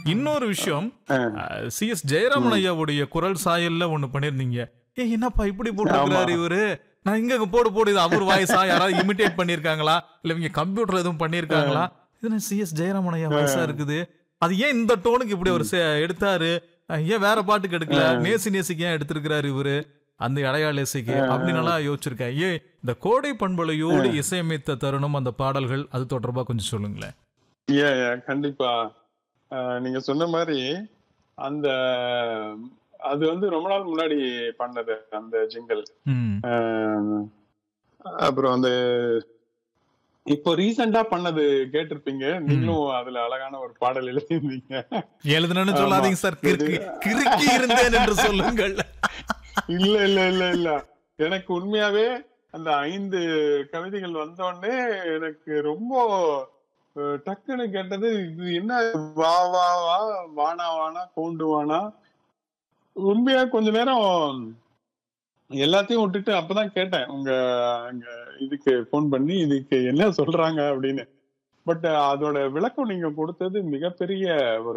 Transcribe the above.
இன்னொரு விஷயம் C S Jayaraman ஐயாவுடைய குரல் சாயல்ல ஒண்ணு பண்ணிருந்தீங்க ஏ என்னப்பா இப்படி போட்டுருக்காரு இவரு நான் இங்க இங்க போடு போடு இது அவர் வாய்ஸா யாராவது இமிடேட் பண்ணிருக்காங்களா இல்ல இவங்க கம்ப்யூட்டர் எதுவும் பண்ணிருக்காங்களா இது சி எஸ் ஜெயராமன் ஐயா வாய்ஸா இருக்குது அது ஏன் இந்த டோனுக்கு இப்படி அவர் சே- எடுத்தாரு அஹ் ஏன் வேற பாட்டுக்கு எடுக்கல நேசி நேசிக்கு ஏன் எடுத்திருக்கிறாரு இவரு அந்த அடையாள இசைக்கு அப்படின்னு எல்லாம் யோசிச்சிருக்கேன் ஏன் இந்த கோடை பண்பலையோடு இசையமைத்த தருணம் அந்த பாடல்கள் அது தொடர்பா கொஞ்சம் சொல்லுங்களேன் ஏ ஏ, கண்டிப்பா அஹ், நீங்க சொன்ன மாதிரி அந்த அது வந்து ரொம்ப நாள் முன்னாடி பண்ணது அந்த ஜிங்கல் ம் அப்புறம் அந்த இப்போ ரீசெண்டா பண்ணது கேட்டிருப்பீங்க நீங்களும் அதுல அழகான ஒரு பாடல் எழுதியிருந்தீங்க எழுதுனு சொல்லாதீங்க சார் கிறுக்கி கிறுக்கி இருந்தேன் என்று சொல்லுங்கள் இல்ல இல்ல இல்ல இல்ல எனக்கு உண்மையாவே அந்த ஐந்து கவிதைகள் வந்தோடனே எனக்கு ரொம்ப அஹ், டக்குன்னு கேட்டது இது என்ன வா வா வா வானா வானா கோண்டு வானா உண்மையா கொஞ்ச நேரம் எல்லாத்தையும் விட்டுட்டு அப்பதான் கேட்டேன் உங்க அங்க இதுக்கு ஃபோன் பண்ணி இதுக்கு என்ன சொல்றாங்க அப்படின்னு பட் அதோட விளக்கம் நீங்க கொடுத்தது மிகப்பெரிய ஒரு